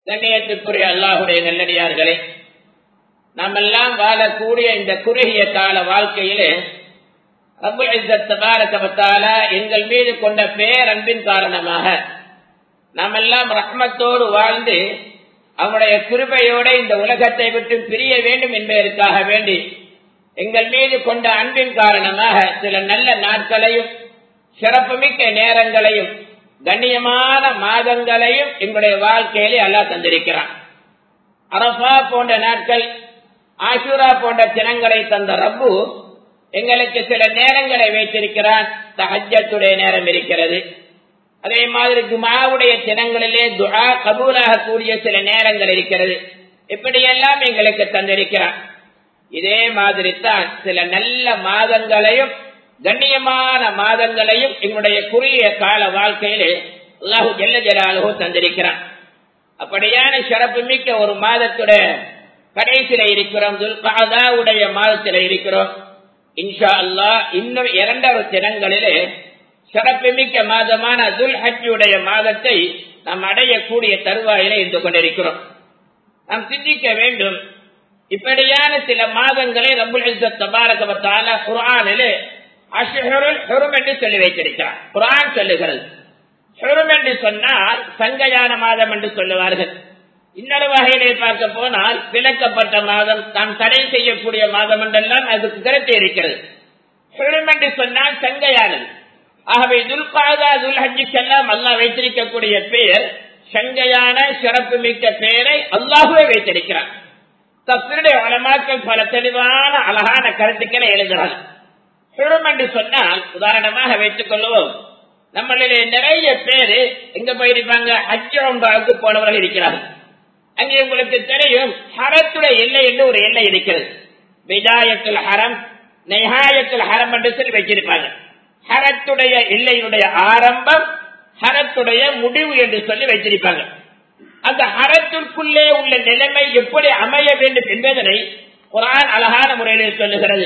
கண்ணியத்துக்குரிய அல்லாஹுடைய நல்லடியார்களே நாமெல்லாம் வாழக்கூடிய இந்த குறுகிய கால வாழ்க்கையிலே ரபுத்தால எங்கள் மீது கொண்ட பேரன்பின் காரணமாக நாம் எல்லாம் ரஹ்மத்தோடு வாழ்ந்து அவனுடைய கிருபையோட இந்த உலகத்தை விட்டு பிரிய வேண்டும் என்பதற்காக வேண்டி எங்கள் மீது கொண்ட அன்பின் காரணமாக சில நல்ல நாட்களையும் சிறப்புமிக்க நேரங்களையும் கண்ணியமான மாதங்களையும் எங்களுடைய வாழ்க்கையிலே அல்லா தந்திருக்கிறான் அரபா போன்ற நாட்கள் ஆசூரா போன்ற தினங்களை தந்த ரப்பு எங்களுக்கு சில நேரங்களை வைத்திருக்கிறான் தஹஜத்துடைய நேரம் இருக்கிறது அதே மாதிரி துமாவுடைய தினங்களிலே துஆ கபூலாக கூடிய சில நேரங்கள் இருக்கிறது இப்படியெல்லாம் எங்களுக்கு தந்திருக்கிறான் இதே மாதிரி தான் சில நல்ல மாதங்களையும் கண்ணியமான மாதங்களையும் எங்களுடைய குறுகிய கால வாழ்க்கையிலே அல்லாஹு ஜெல்ல ஜலாலுஹோ தந்திருக்கிறான் அப்படியான சிறப்பு மிக்க ஒரு மாதத்துடைய கடைசியில இருக்கிறோம் துல்காதாவுடைய மாதத்தில இருக்கிறோம் இன்ஷா அல்லா இன்னும் இரண்டொரு தினங்களிலே சிறப்புமிக்க மாதமான துல் ஹஜ்ஜுடைய மாதத்தை நாம் அடையக்கூடிய தருவாயில இருந்து கொண்டிருக்கிறோம் நாம் சிந்திக்க வேண்டும் இப்படியான சில மாதங்களை ரபுல் தபாரகவத்தால குரானிலே அஷ்ஹருல் ஹுரும் என்று சொல்லி வைத்திருக்கிறார் குரான் சொல்லுகிறது ஹுரும் என்று சொன்னால் சங்கையான மாதம் என்று சொல்லுவார்கள் இன்னொரு வகையிலே பார்க்க போனால் விலக்கப்பட்ட மாதம் தாம் தடை செய்யக்கூடிய மாதம் என்றெல்லாம் அதுக்கு கருத்து இருக்கிறது ஹுரும் என்று சொன்னால் சங்கையானது ஆகவே துல்காதா துல் ஹஜ்ஜுக்கெல்லாம் அல்லாஹ் வைத்திருக்கக்கூடிய பெயர் சங்கையான சிறப்பு மிக்க பெயரை அல்லாஹுவே வைத்திருக்கிறார் தப்பினுடைய வளமாக்கள் பல தெளிவான அழகான கருத்துக்களை எழுதுகிறார் ஹுரும் என்று சொன்னால் உதாரணமாக வைத்துக் கொள்வோம் நம்மளிலே நிறைய பேரு எங்க போயிருப்பாங்க ஹஜ் ஒன்றாவுக்கு போனவர்கள் இருக்கிறார்கள் அங்கே உங்களுக்கு தெரியும் ஹரத்துடைய எல்லை என்று ஒரு எல்லை இருக்கிறது விதாயத்தில் ஹரம் நெஹாயத்தில் ஹரம் என்று சொல்லி வச்சிருப்பாங்க ஹரத்துடைய எல்லையினுடைய ஆரம்பம் ஹரத்துடைய முடிவு என்று சொல்லி வைத்திருப்பாங்க அந்த ஹரத்திற்குள்ளே உள்ள நிலைமை எப்படி அமைய வேண்டும் என்பதனை குரான் அழகான முறையில் சொல்லுகிறது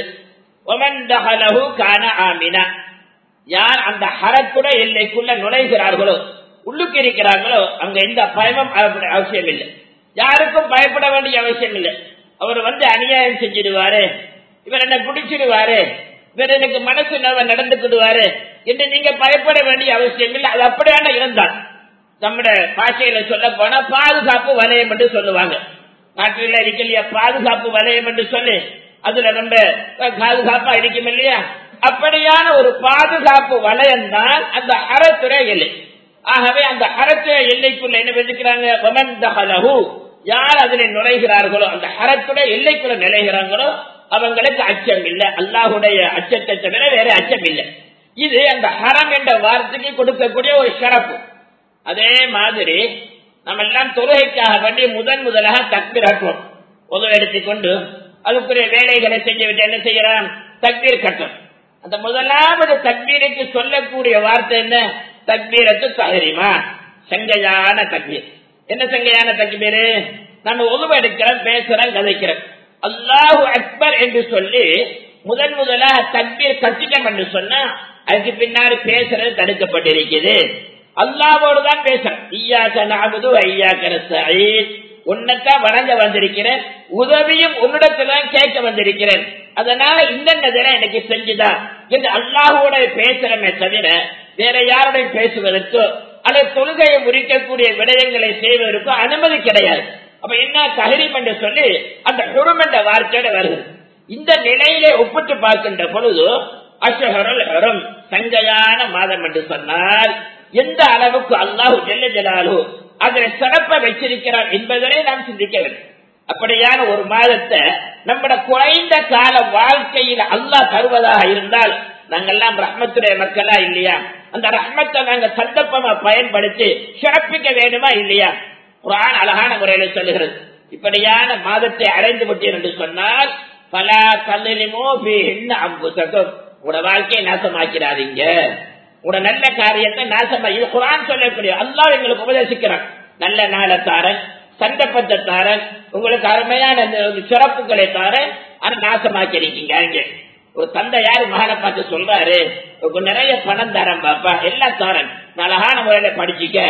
யார் அந்த ஹரத்துடைய எல்லைக்குள்ள நுழைகிறார்களோ உள்ளுக்கு இருக்கிறார்களோ அங்க எந்த பயமும் அவசியம் இல்லை யாருக்கும் பயப்பட வேண்டிய அவசியம் இல்லை அவர் வந்து அநியாயம் செஞ்சிடுவாரு இவர் என்ன பிடிச்சிடுவாரு இவர் எனக்கு மனசு நடந்துக்கிடுவாரு என்று நீங்க பயப்பட வேண்டிய அவசியம் இல்லை அது அப்படியான இருந்தால் நம்முடைய பாஷையில சொல்ல போனா பாதுகாப்பு வலயம் என்று சொல்லுவாங்க நாட்டில் இருக்கலையா பாதுகாப்பு வலயம் என்று சொல்லி அதுல நம்ம பாதுகாப்பா இருக்கும் இல்லையா அப்படியான ஒரு பாதுகாப்பு வலயம் தான் அந்த அறத்துறை எல்லை ஆகவே அந்த அறத்துறை எல்லைக்குள்ள என்ன வச்சுக்கிறாங்க யார் அதில் நுழைகிறார்களோ அந்த அறத்துடைய எல்லைக்குள்ள நுழைகிறாங்களோ அவங்களுக்கு அச்சம் இல்லை அல்லாஹுடைய அச்சத்தை தவிர வேற அச்சம் இல்லை இது அந்த ஹரம் என்ற வார்த்தைக்கு கொடுக்கக்கூடிய ஒரு சிறப்பு அதே மாதிரி நம்ம எல்லாம் தொழுகைக்காக வேண்டி முதன் முதலாக தக்பீராக்குவோம் உதவி எடுத்துக்கொண்டு அதுக்குரிய வேலைகளை செஞ்சு விட்டு என்ன செய்யறான் தக்பீர் கட்டும் அந்த முதலாவது தக்பீருக்கு சொல்லக்கூடிய வார்த்தை என்ன தக்பீரத்து தகரிமா சங்கையான தக்பீர் என்ன சங்கையான தக்பீர் நம்ம உதவி எடுக்கிறோம் பேசுறோம் கதைக்கிறோம் அல்லாஹு அக்பர் என்று சொல்லி முதன் முதலாக தக்பீர் கட்டிடம் என்று சொன்னா அதுக்கு பின்னாடி பேசுறது தடுக்கப்பட்டிருக்குது அல்லாவோடு தான் பேசுறேன் ஐயாக்க நாகுது ஐயாக்க உன்னைத்தான் வணங்க வந்திருக்கிறேன் உதவியும் உன்னிடத்துதான் கேட்க வந்திருக்கிறேன் அதனால இந்த எனக்கு செஞ்சுதா என்று அல்லாஹோட பேசுறமே தவிர வேற யாருடைய பேசுவதற்கோ அல்லது தொழுகையை முறிக்கக்கூடிய விடயங்களை செய்வதற்கோ அனுமதி கிடையாது அப்ப என்ன தகரிம் என்று சொல்லி அந்த ஹுரும் என்ற வார்த்தையோட வருகிறது இந்த நிலையிலே ஒப்பிட்டு பார்க்கின்ற பொழுது அஷஹரல் ஹரம் சங்கையான மாதம் என்று சொன்னால் எந்த அளவுக்கு அல்லாஹு ஜெல்ல ஜலாலு அதனை சிறப்ப வச்சிருக்கிறார் என்பதனை நாம் சிந்திக்க வேண்டும் அப்படியான ஒரு மாதத்தை நம்மட குறைந்த கால வாழ்க்கையில் அல்லாஹ் தருவதாக இருந்தால் நாங்கெல்லாம் ரஹ்மத்துடைய மக்களா இல்லையா அந்த ரஹ்மத்தை நாங்க சந்தர்ப்பமா பயன்படுத்தி சிறப்பிக்க வேண்டுமா இல்லையா குரான் அழகான முறையில சொல்லுகிறது இப்படியான மாதத்தை அடைந்து விட்டீர் என்று சொன்னால் பல கல்லிலுமோ அம்புசகம் உங்களோட வாழ்க்கையை நாசமாக்கிறாதீங்க உங்களோட நல்ல காரியத்தை நாசமா இது குரான் சொல்லக்கூடிய அல்லாஹ் எங்களுக்கு உபதேசிக்கிறான் நல்ல நாளை தாரன் சந்தர்ப்பத்தை தாரன் உங்களுக்கு அருமையான சிறப்புகளை தாரன் ஆனா நாசமாக்கி இருக்கீங்க அங்கே ஒரு தந்தை யாரு மகனை பார்த்து சொல்றாரு நிறைய பணம் தரேன் பாப்பா எல்லாம் தரேன் அழகான முறையில படிச்சுக்க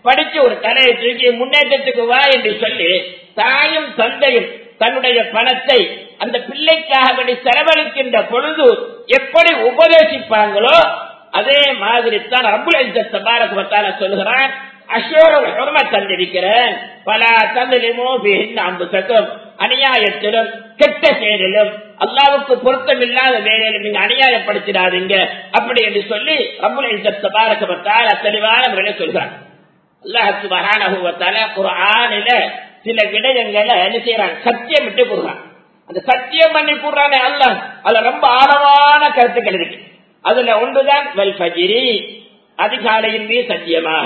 படிச்சு ஒரு தலையை தூக்கி முன்னேற்றத்துக்கு வா என்று சொல்லி தாயும் தந்தையும் தன்னுடைய பணத்தை அந்த பிள்ளைக்காக வேண்டி செலவழிக்கின்ற பொழுது எப்படி உபதேசிப்பாங்களோ அதே மாதிரி தான் ரபுல் தபாரகுவத்தால சொல்லுகிறான் அஷோரோட உரிமை தந்திருக்கிறேன் பல தந்திரிமோ அம்பு சட்டம் அநியாயத்திலும் கெட்ட செயலிலும் அல்லாவுக்கு பொருத்தம் இல்லாத வேலையிலும் நீங்க அநியாயப்படுத்திடாதீங்க அப்படி என்று சொல்லி ரபுல் தபாரகுவத்தால தெளிவான முறையில சொல்கிறான் அல்லாஹு மகானகுவத்தால குரானில சில விடயங்களை என்ன செய்யறான் சத்தியம் விட்டு கூறுறான் அந்த சத்தியம் பண்ணி கூடுறானே அல்ல அதுல ரொம்ப ஆழமான கருத்துக்கள் இருக்கு அதுல ஒன்றுதான் வல் பஜிரி அதிகாலையின் மீது சத்தியமாக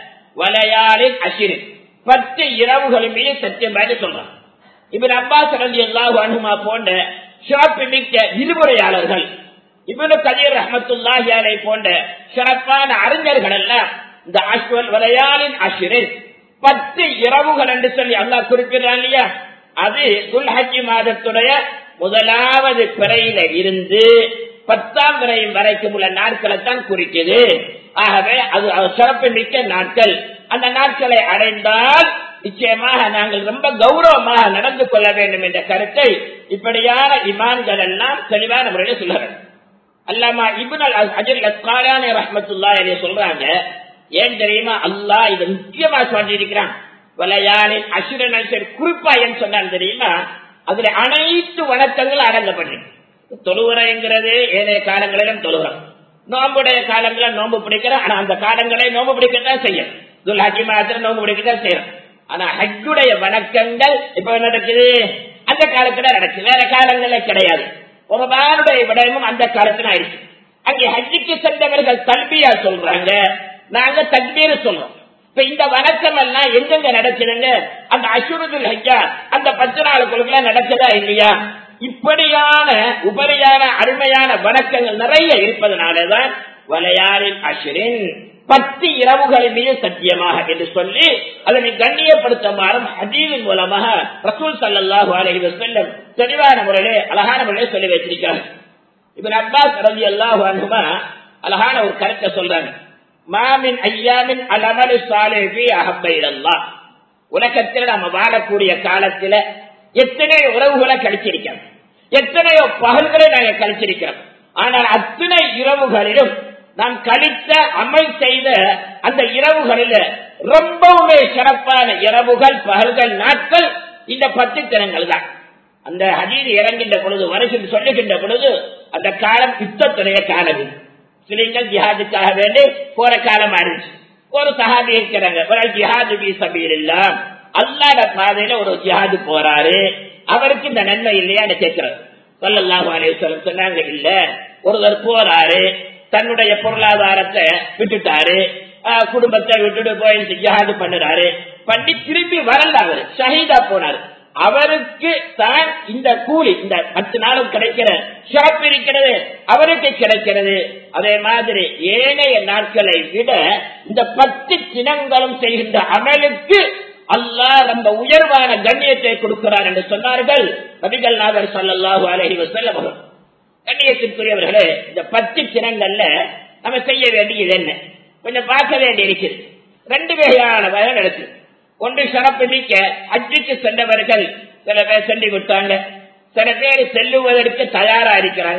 வலையாளின் அசிறு பத்து இரவுகளின் மீது சத்தியமாக சொல்றான் இவன் அப்பாஸ் ரந்தி அல்லாஹு அனுமா போன்ற சிறப்பு மிக்க விடுமுறையாளர்கள் இவனு கதீர் ரஹமத்துல்லாஹியாலை போன்ற சிறப்பான அறிஞர்கள் எல்லாம் இந்த அஸ்வல் வலையாளின் அசிரில் பத்து இரவுகள் என்று சொல்லி அல்லாஹ் குறிப்பிடுறான் இல்லையா அது துல்ஹஜி மாதத்துடைய முதலாவது பிறையில இருந்து பத்தாம் பிறை வரைக்கும் உள்ள நாட்களை தான் குறிக்குது ஆகவே அது சிறப்பு மிக்க நாட்கள் அந்த நாட்களை அடைந்தால் நிச்சயமாக நாங்கள் ரொம்ப கௌரவமாக நடந்து கொள்ள வேண்டும் என்ற கருத்தை இப்படியான இமான்கள் எல்லாம் தெளிவான முறையில் சொல்லுறாங்க அல்லாமா இபுன் அஜர் காலானே ரஹமத்துல்லா சொல்றாங்க ஏன் தெரியுமா அல்லாஹ் இதை முக்கியமா சொல்லியிருக்கிறான் வலையாளின் அசுரன் குறிப்பா ஏன் சொன்னான் தெரியுமா அதுல அனைத்து வணக்கங்களும் அடங்கப்பட்டிருக்கு தொழுவுரைங்கிறது ஏனைய காலங்களிலும் தொழுகிறோம் நோம்புடைய காலங்களில் நோம்பு பிடிக்கிறோம் ஆனா அந்த காலங்களை நோம்பு பிடிக்கத்தான் செய்யும் துல்ஹாஜி மாதத்துல நோம்பு பிடிக்கத்தான் செய்யறோம் ஆனா ஹஜ்ஜுடைய வணக்கங்கள் இப்ப நடக்குது அந்த காலத்துல நடக்குது வேற காலங்கள்ல கிடையாது ஒரு நாளுடைய விடயமும் அந்த காலத்துல ஆயிடுச்சு அங்கே ஹஜ்ஜுக்கு சென்றவர்கள் தல்பியா சொல்றாங்க நாங்க தக்பீர் சொல்றோம் இப்ப இந்த வணக்கம் எல்லாம் எங்கெங்க நடக்குதுங்க அந்த அசுரதுல் ஹஜ்ஜா அந்த பத்து நாளுக்குள்ள நடக்குதா இல்லையா இப்படியான உபரியான அருமையான வணக்கங்கள் நிறைய இருப்பதனாலதான் வலையாரின் அசுரின் பத்து இரவுகளின் மீது சத்தியமாக என்று சொல்லி அதனை கண்ணியப்படுத்துமாறும் ஹதீவின் மூலமாக ரசூல் சல்லாஹு அலஹி வசல்லம் தெளிவான முறையிலே அழகான முறையிலே சொல்லி வைத்திருக்கிறார் இவன் அப்பாஸ் ரவி அல்லாஹு அனுமா அழகான ஒரு கருத்தை சொல்றாங்க மாமின் ஐயாமின் அலமலு சாலேபி அகப்பையிலல்லா உலகத்தில் நம்ம வாழக்கூடிய காலத்துல எத்தனையோ உறவுகளை கழிச்சிருக்கிறோம் எத்தனையோ பகல்களை நாங்க கழிச்சிருக்கிறோம் ஆனால் அத்தனை இரவுகளிலும் நாம் கழித்த அமல் செய்த அந்த இரவுகளில் ரொம்பவுமே சிறப்பான இரவுகள் பகல்கள் நாட்கள் இந்த பத்து தினங்கள் தான் அந்த ஹதீர் இறங்கின்ற பொழுது வருஷம் சொல்லுகின்ற பொழுது அந்த காலம் யுத்தத்துடைய காலம் சிலிங்கள் ஜிஹாதுக்காக வேண்டி போற காலமா இருந்துச்சு ஒரு சஹாபி இருக்கிறாங்க ஒரு ஜிஹாது பி சபீர் இல்ல அல்லாத பாதையில ஒரு ஜிஹாது போறாரு அவருக்கு இந்த நன்மை இல்லையா கேட்கிறார் சொல்லல்லாஹு அலையம் சொன்னாங்க இல்ல ஒருவர் போறாரு தன்னுடைய பொருளாதாரத்தை விட்டுட்டாரு குடும்பத்தை விட்டுட்டு போய் ஜிஹாது பண்ணுறாரு பண்ணி திரும்பி வரல அவரு ஷஹீதா போனாரு அவருக்கு தான் இந்த கூலி இந்த பத்து நாளும் கிடைக்கிற சிறப்பு இருக்கிறது அவருக்கு கிடைக்கிறது அதே மாதிரி ஏனைய நாட்களை விட இந்த பத்து தினங்களும் செய்கின்ற அமலுக்கு அல்லாஹ் ரொம்ப உயர்வான கண்ணியத்தை கொடுக்கிறார் என்று சொன்னார்கள் நபிகள் நாதர் சல்லாஹூ அலஹி வசல்லம் கண்ணியத்திற்குரியவர்களே இந்த பத்து தினங்கள்ல நம்ம செய்ய வேண்டியது என்ன கொஞ்சம் பார்க்க வேண்டி இருக்குது ரெண்டு வகையான வகை நடக்குது ஒன்று சிறப்பிடிக்க அஜிக்கு சென்றவர்கள் சில பேர் சென்று விட்டாங்க சில பேர் செல்லுவதற்கு தயாரா இருக்கிறாங்க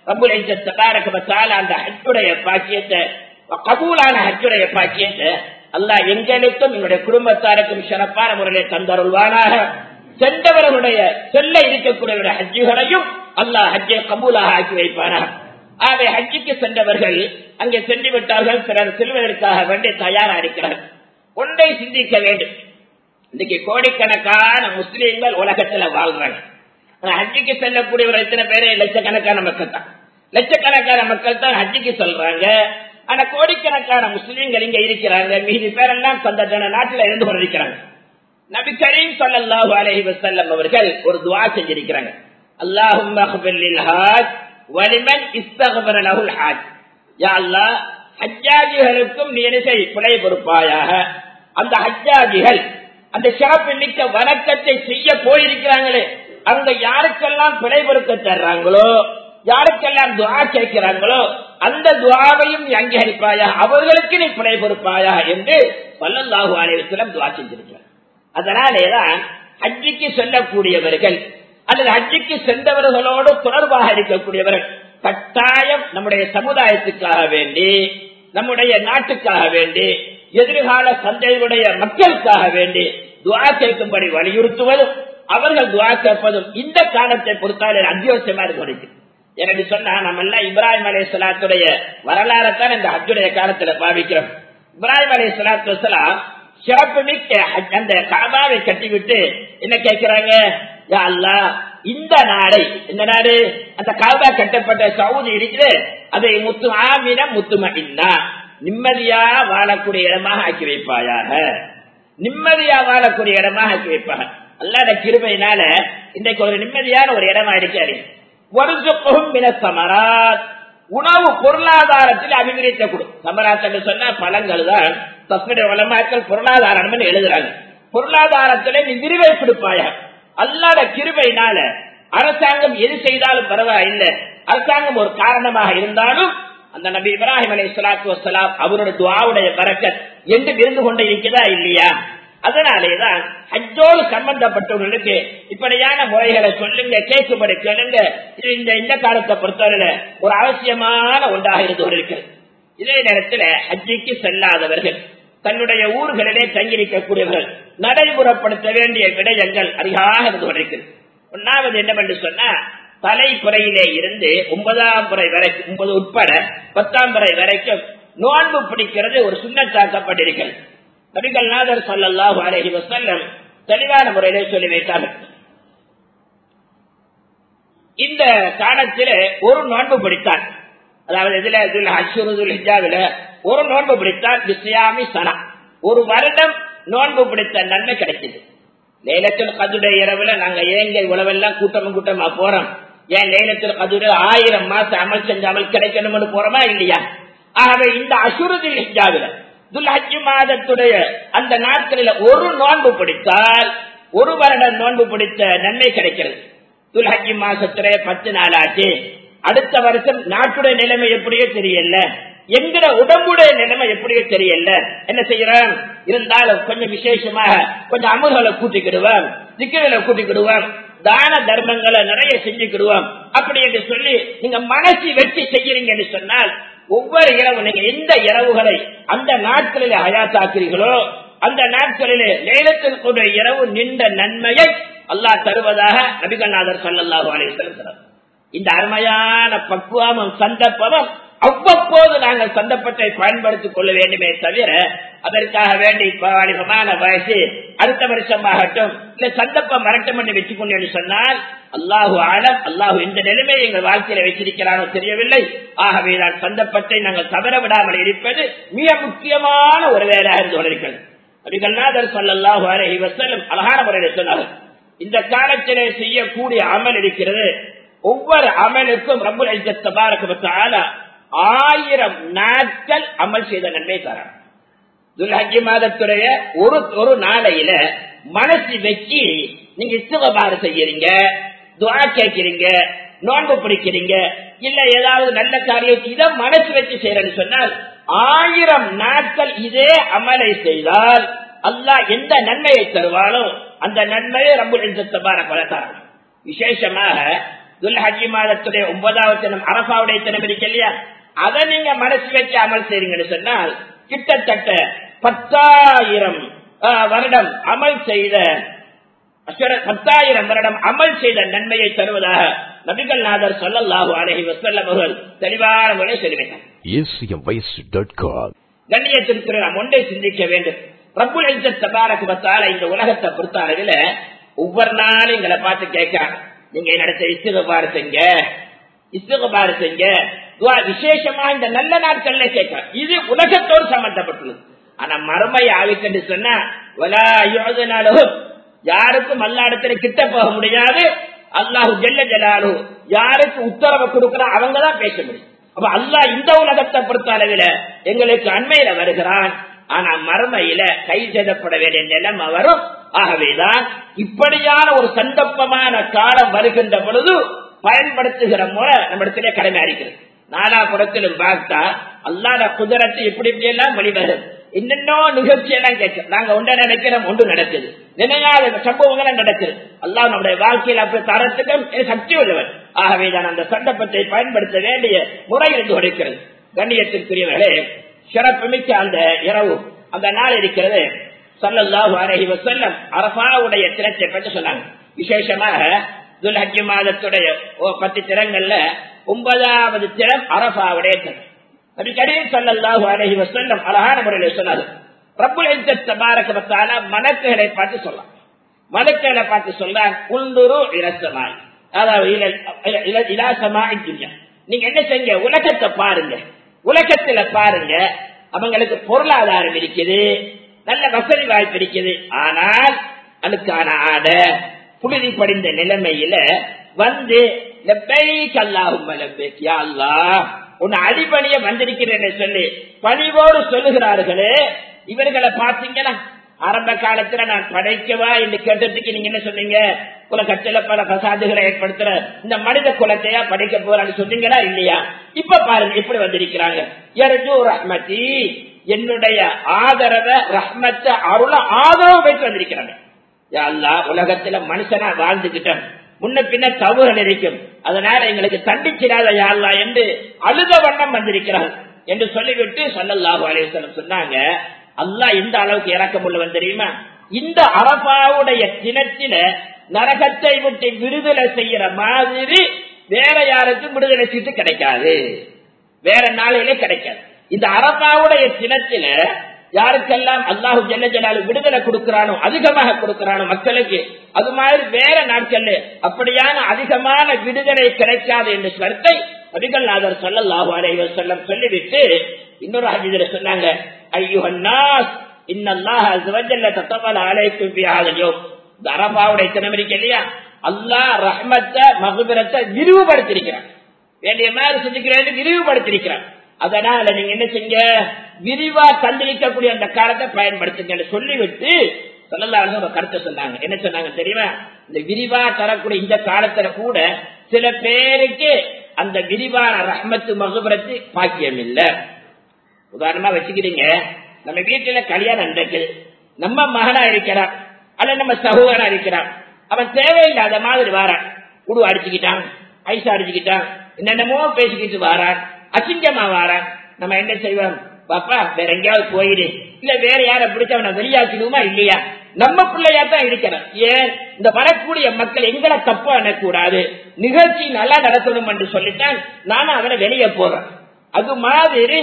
அந்த ஹஜ்ஜுடைய பாக்கியத்தை கபூலான ஹஜ்ஜுடைய பாக்கியத்தை அல்லா எங்களுக்கும் எங்களுடைய குடும்பத்தாருக்கும் சிறப்பான முறையில் தந்தருள்வானாக சென்றவர்களுடைய செல்ல இருக்கக்கூடிய ஹஜ்ஜுகளையும் அல்லாஹ் ஹஜ்ஜை கபூலாக ஆக்கி வைப்பானாக ஆகவே ஹஜ்ஜுக்கு சென்றவர்கள் அங்கே சென்று விட்டார்கள் சிலர் செல்வதற்காக வேண்டி தயாரா இருக்கிறார்கள் ஒன்றை சிந்திக்க வேண்டும் இன்னைக்கு கோடிக்கணக்கான முஸ்லீம்கள் உலகத்துல வாழ்றாங்க ஹஜ்ஜிக்கு செல்லக்கூடியவர் எத்தனை பேரு லட்சக்கணக்கான மக்கள் தான் லட்சக்கணக்கான மக்கள் தான் ஹஜ்ஜிக்கு சொல்றாங்க ஆனா கோடிக்கணக்கான முஸ்லீம்கள் இங்க இருக்கிறாங்க மீதி பேரெல்லாம் தந்த நாட்டில் இருந்து கொண்டிருக்கிறாங்க நபி கரீம் சல்லாஹூ அலஹி வசல்லம் அவர்கள் ஒரு துவா செஞ்சிருக்கிறாங்க அல்லாஹும் வலிமன் இஸ்தகபர லகுல் ஹாஜ் யா அல்லாஹ் ஹஜ்ஜாஜிகளுக்கும் நீ என்ன செய் பிழை பொறுப்பாயாக அந்த ஹஜ்ஜாஜிகள் அந்த சிறப்பு மிக்க வணக்கத்தை செய்ய போயிருக்கிறாங்களே அங்க யாருக்கெல்லாம் பிழை பொறுக்க தர்றாங்களோ யாருக்கெல்லாம் துவா கேட்கிறாங்களோ அந்த துவாவையும் நீ அங்கீகரிப்பாயா அவர்களுக்கு நீ பிழை பொறுப்பாயா என்று பல்லல்லாஹு அலைவசலம் துவா செஞ்சிருக்கிறார் அதனாலேதான் ஹஜ்ஜிக்கு செல்லக்கூடியவர்கள் அல்லது ஹஜ்ஜிக்கு சென்றவர்களோடு தொடர்பாக இருக்கக்கூடியவர்கள் கட்டாயம் நம்முடைய சமுதாயத்துக்காக வேண்டி நம்முடைய நாட்டுக்காக வேண்டி எதிர்கால சந்தையுடைய மக்களுக்காக வேண்டி துவா கேட்கும்படி வலியுறுத்துவதும் அவர்கள் துவா கேட்பதும் இந்த காலத்தை பொறுத்தவரை அத்தியாவசியமா இருக்கு எனக்கு சொன்னா நம்ம எல்லாம் இப்ராஹிம் அலி சலாத்துடைய வரலாறத்தான் இந்த ஹஜ்ஜுடைய காலத்துல பாவிக்கிறோம் இப்ராஹிம் அலி சலாத்து வசலாம் சிறப்பு மிக்க அந்த காபாவை கட்டிவிட்டு என்ன கேட்கிறாங்க யா அல்லாஹ் இந்த நாடை இந்த நாடு அந்த காபா கட்டப்பட்ட சவுதி இருக்குது அதை முத்து ஆமின முத்துமகின்னா நிம்மதியா வாழக்கூடிய இடமாக ஆக்கி வைப்பாயாக நிம்மதியா வாழக்கூடிய இடமாக ஆக்கி வைப்பாங்க அல்லாத கிருபையினால இன்றைக்கு ஒரு நிம்மதியான ஒரு இடமா இருக்காரு வருஷப்பும் மின சமராத் உணவு பொருளாதாரத்தில் அபிவிருத்த கொடு சமராத் என்று சொன்னா பழங்கள் தான் தஸ்மிட வளமாக்கள் பொருளாதாரம் எழுதுறாங்க பொருளாதாரத்திலே நீ விரிவை கொடுப்பாயா அல்லாத கிருபையினால அரசாங்கம் எது செய்தாலும் பரவாயில்லை அரசாங்கம் ஒரு காரணமாக இருந்தாலும் அந்த நபி இப்ராஹிம் அலி சலாத்து வசலாம் அவரோட துவாவுடைய பறக்கத் என்று இருந்து கொண்டே இருக்கிறதா இல்லையா அதனாலேதான் ஹஜ்ஜோடு சம்பந்தப்பட்டவர்களுக்கு இப்படியான முறைகளை சொல்லுங்க கேட்கும்படி கேளுங்க இது இந்த இந்த காலத்தை பொறுத்தவரையில ஒரு அவசியமான ஒன்றாக இருந்து கொண்டிருக்கிறது இதே நேரத்தில் ஹஜ்ஜிக்கு செல்லாதவர்கள் தன்னுடைய ஊர்களிலே தங்கியிருக்கக்கூடியவர்கள் நடைமுறைப்படுத்த வேண்டிய விடயங்கள் அதிகமாக இருந்து கொண்டிருக்கிறது ஒன்னாவது என்னவென்று சொன்னா தலைப்புறையிலே இருந்து ஒன்பதாம் புறை வரைக்கும் ஒன்பது உட்பட பத்தாம் புறை வரைக்கும் நோன்பு பிடிக்கிறது ஒரு சுண்ணத்தாக்கப்பட்டிருக்கிறது நபிகள் நாதர் சல்லாஹு அலஹி வசல்லம் தெளிவான முறையிலே சொல்லி வைத்தார்கள் இந்த காலத்திலே ஒரு நோன்பு பிடித்தான் அதாவது இதுல இதுல அசுருதுல் ஹிஜாவில ஒரு நோன்பு பிடித்தான் விசயாமி சனா ஒரு வருடம் நோன்பு பிடித்த நன்மை கிடைக்குது லேலத்தில் கதுடைய இரவுல நாங்க ஏங்க உழவெல்லாம் கூட்டமும் கூட்டமா போறோம் ஏன் லேலத்தில் கதுட ஆயிரம் மாசம் அமல் செஞ்ச அமல் கிடைக்கணும்னு போறோமா இல்லையா ஆகவே இந்த அசுருதில் ஹிஜாவில துல்ஹஜ் மாதத்துடைய அந்த நாட்களில் ஒரு நோன்பு பிடித்தால் ஒரு வருடம் நோன்பு பிடித்த நன்மை கிடைக்கிறது துல்ஹஜ் மாசத்திலே பத்து நாள் ஆச்சு அடுத்த வருஷம் நாட்டுடைய நிலைமை எப்படியோ தெரியல எங்கிற உடம்புடைய நிலைமை எப்படியோ தெரியல என்ன செய்யறோம் இருந்தாலும் கொஞ்சம் விசேஷமாக கொஞ்சம் அமுல்களை கூட்டிக்கிடுவோம் திக்குகளை கூட்டிக்கிடுவோம் தான தர்மங்களை நிறைய செஞ்சுக்கிடுவோம் அப்படி என்று சொல்லி நீங்க மனசு வெற்றி செய்யறீங்கன்னு சொன்னால் ஒவ்வொரு இரவு நீங்க எந்த இரவுகளை அந்த நாட்களிலே அயாத்தாக்குறீர்களோ அந்த நாட்களிலே லேலத்தில் கூட இரவு நின்ற நன்மையை அல்லாஹ் தருவதாக நபிகநாதர் சல்லாஹூ அலையம் இந்த அருமையான பக்குவமும் சந்தர்ப்பமும் அவ்வப்போது நாங்கள் சந்தர்ப்பத்தை பயன்படுத்திக் கொள்ள வேண்டுமே தவிர அதற்காக வேண்டி வாலிபமான வயசு அடுத்த வருஷமாகட்டும் இல்ல சந்தர்ப்பம் வரட்டும் என்று வச்சுக்கொண்டு சொன்னால் அல்லாஹு ஆழம் அல்லாஹு இந்த நிலைமையை எங்கள் வாழ்க்கையில வச்சிருக்கிறானோ தெரியவில்லை ஆகவே நான் சந்தர்ப்பத்தை நாங்கள் தவற விடாமல் இருப்பது மிக முக்கியமான ஒரு வேலையாக இருந்து கொண்டிருக்கிறது அபிகல்நாதர் சல்லாஹு அலஹி வசல்லம் அழகான முறையில் சொன்னார்கள் இந்த காலத்திலே செய்யக்கூடிய அமல் இருக்கிறது ஒவ்வொரு அமலுக்கும் ரபுல் தபாரக ஆயிரம் நாட்கள் அமல் செய்த நன்மை தரான் துல்ஹஜி மாதத்துடைய ஒரு ஒரு நாளையில மனசு வச்சு நீங்க இசுகபாறு செய்யறீங்க துவா கேட்கிறீங்க நோன்பு பிடிக்கிறீங்க இல்ல ஏதாவது நல்ல காரியம் இதை மனசு வச்சு செய்யறேன்னு சொன்னால் ஆயிரம் நாட்கள் இதே அமலை செய்தால் அல்லாஹ் எந்த நன்மையை தருவானோ அந்த நன்மையை ரொம்ப தபார கொலத்தாரன் விசேஷமாக துல்ஹஜி மாதத்துடைய ஒன்பதாவது தினம் அரசாவுடைய தினம் இருக்கு இல்லையா அதை நீங்க மனசு வச்சு அமல் செய்றீங்கன்னு சொன்னால் கிட்டத்தட்ட பத்தாயிரம் வருடம் அமல் செய்த பத்தாயிரம் வருடம் அமல் செய்த நன்மையை தருவதாக நபிகள் நாதர் சொல்லல்லாஹு அலஹி வசல்லம் அவர்கள் தெளிவான முறை தெரிவித்தார் கண்ணியத்திற்கு நாம் ஒன்றை சிந்திக்க வேண்டும் ரப்புல் தபாரக்கு பத்தால இந்த உலகத்தை பொறுத்த அளவில் ஒவ்வொரு நாளும் எங்களை பார்த்து கேட்கிறாங்க நீங்க என்னிடத்த இசுகபாறு செஞ்ச இசுகபாறு செஞ்ச விசேஷமா இந்த நல்ல நாட்கள்ல கேட்கிறான் இது உலகத்தோடு சம்பந்தப்பட்டுள்ளது ஆனா மறுமை ஆவிக்கண்டு சொன்னா யாருக்கும் அல்லாடத்துல கிட்ட போக முடியாது அல்லாஹு ஜெல்ல ஜலாலு யாருக்கு உத்தரவை கொடுக்கிறான் அவங்க தான் பேச முடியும் அப்ப அல்லாஹ் இந்த உலகத்தை பொறுத்த அளவில் எங்களுக்கு அண்மையில வருகிறான் ஆனா மறுமையில கை செய்தப்பட வேண்டிய நிலைமை வரும் ஆகவேதான் இப்படியான ஒரு சந்தர்ப்பமான காலம் வருகின்ற பொழுது பயன்படுத்துகிற முறை நம்மிடத்திலே கடமை அறிக்கிறது நாலா புறத்திலும் பார்த்தா அல்லாத குதிரத்தை எப்படி இப்படி எல்லாம் வெளிவரும் என்னென்னோ நிகழ்ச்சி எல்லாம் கேட்க நாங்க ஒன்றை நினைக்கிறோம் ஒன்று நடக்குது நினையாத சம்பவங்களும் நடக்குது அல்லாஹ் நம்முடைய வாழ்க்கையில் அப்படி தரத்துக்கும் சக்தி உள்ளவர் ஆகவே தான் அந்த சந்தர்ப்பத்தை பயன்படுத்த வேண்டிய முறை இருந்து கொடுக்கிறது கண்ணியத்திற்குரியவர்களே சிறப்புமிக்க அந்த இரவு அந்த நாள் இருக்கிறது சல்லல்லாஹு அலைஹி வஸல்லம் அரபாவுடைய தினத்தை பற்றி சொன்னாங்க விசேஷமாக துல்ஹஜ் மாதத்துடைய பத்து திறங்கள்ல ஒன்பதாவது திறம் அரபாவுடைய தினம் அடிக்கடி சல்லல்லாஹு அலைஹி வஸல்லம் அழகான முறையில் சொன்னார் ரப்புல் இஸ்ஸத் தபாரக வ தஆலா மலக்குகளை பார்த்து சொல்லலாம் மலக்குகளை பார்த்து சொல்றான் குல்லுரு இரசமாய் அதாவது இலாசமாய் துன்யா நீங்க என்ன செஞ்ச உலகத்தை பாருங்க உலகத்துல பாருங்க அவங்களுக்கு பொருளாதாரம் இருக்குது நல்ல வசதி வாய்ப்பு இருக்குது ஆனால் அதுக்கான ஆடை புழுதி படிந்த நிலைமையில வந்து உன்னை அடிபணிய வந்திருக்கிறேன் சொல்லி பணிவோடு சொல்லுகிறார்களே இவர்களை பார்த்தீங்கன்னா ஆரம்ப காலத்துல நான் படைக்கவா என்று கேட்டதுக்கு நீங்க என்ன சொன்னீங்க உலகத்துல பல பசாதுகளை ஏற்படுத்துற இந்த மனித குலத்தையா படைக்க போறான்னு சொன்னீங்களா இல்லையா இப்ப பாருங்க எப்படி வந்திருக்கிறாங்க ரஹ்மதி என்னுடைய ஆதரவ ரஹ்மத்த அருள ஆதரவு வைத்து வந்திருக்கிறாங்க அல்லா உலகத்துல மனுஷனா வாழ்ந்துகிட்டோம் முன்ன பின்ன தவறுகள் இருக்கும் அதனால எங்களுக்கு தண்டிச்சிடாத யாழ்லா என்று அழுத வண்ணம் வந்திருக்கிறார்கள் என்று சொல்லிவிட்டு சொல்லல்லாஹு அலையம் சொன்னாங்க அல்லாஹ் எந்த அளவுக்கு இறக்கம் உள்ளவன் தெரியுமா இந்த அரபாவுடைய தினத்தில நரகத்தை விட்டு விடுதலை செய்யற மாதிரி வேற யாருக்கும் விடுதலை சீட்டு கிடைக்காது வேற நாளையிலே கிடைக்காது இந்த அரபாவுடைய தினத்தில யாருக்கெல்லாம் அல்லாஹு ஜல்ல ஜலாலு விடுதலை கொடுக்கிறானோ அதிகமாக கொடுக்கிறானோ மக்களுக்கு அது மாதிரி வேற நாட்கள்ல அப்படியான அதிகமான விடுதலை கிடைக்காது என்ற கருத்தை நபிகள் நாதர் சொல்லல்லாஹு அலைவர் செல்லம் சொல்லிவிட்டு இன்னொரு ஹஜிதில சொன்னாங்க ஐயுஹன்னாஸ் இன்னல்லாஹ் அஸ்வஜல்ல தத்தவல அலைக்கும் ஃபி ஹாதல் யௌம் இந்த அரபாவுடைய தினம் இருக்கு இல்லையா அல்லாஹ் ரஹ்மத்தை மகுபிரத்தை விரிவுபடுத்திருக்கிறான் வேண்டிய மாதிரி செஞ்சுக்கிறேன் விரிவுபடுத்திருக்கிறான் அதனால நீங்க என்ன செஞ்ச விரிவா தந்திரிக்கக்கூடிய அந்த காலத்தை பயன்படுத்துங்க சொல்லிவிட்டு சொல்லலாம் ஒரு கருத்தை சொன்னாங்க என்ன சொன்னாங்க தெரியுமா இந்த விரிவா தரக்கூடிய இந்த காலத்துல கூட சில பேருக்கு அந்த விரிவான ரஹ்மத்து மகுபரத்து பாக்கியம் இல்ல உதாரணமா வச்சுக்கிறீங்க நம்ம வீட்டுல கல்யாணம் நடக்குது நம்ம மகனா இருக்கிறான் அல்ல நம்ம சகோதரனா இருக்கிறான் அவன் தேவையில்லாத மாதிரி வாரான் குடு அடிச்சுக்கிட்டான் ஐசா அடிச்சுக்கிட்டான் என்னென்னமோ பேசிக்கிட்டு வாரான் அசிங்கமா வாரான் நம்ம என்ன செய்வோம் பாப்பா வேற எங்கேயாவது போயிடு இல்ல வேற யார பிடிச்ச அவனை வெளியாக்கிடுவோமா இல்லையா நம்ம பிள்ளையா தான் இருக்கிறான் ஏன் இந்த வரக்கூடிய மக்கள் எங்களை தப்பா எண்ணக்கூடாது நிகழ்ச்சி நல்லா நடத்தணும் என்று சொல்லிட்டான் நானும் அவனை வெளியே போறேன் அது மாதிரி